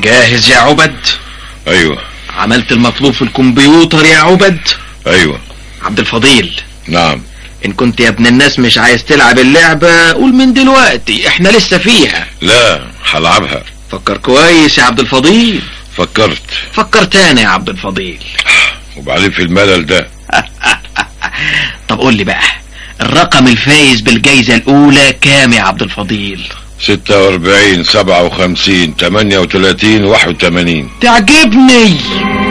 جاهز يا عبد ايوه عملت المطلوب في الكمبيوتر يا عبد ايوه عبد الفضيل نعم ان كنت يا ابن الناس مش عايز تلعب اللعبة قول من دلوقتي احنا لسه فيها لا هلعبها فكر كويس يا عبد الفضيل فكرت فكر تاني يا عبد الفضيل وبعدين في الملل ده طب قول لي بقى الرقم الفايز بالجايزة الأولى كام يا عبد الفضيل؟ 46 57 38 81 تعجبني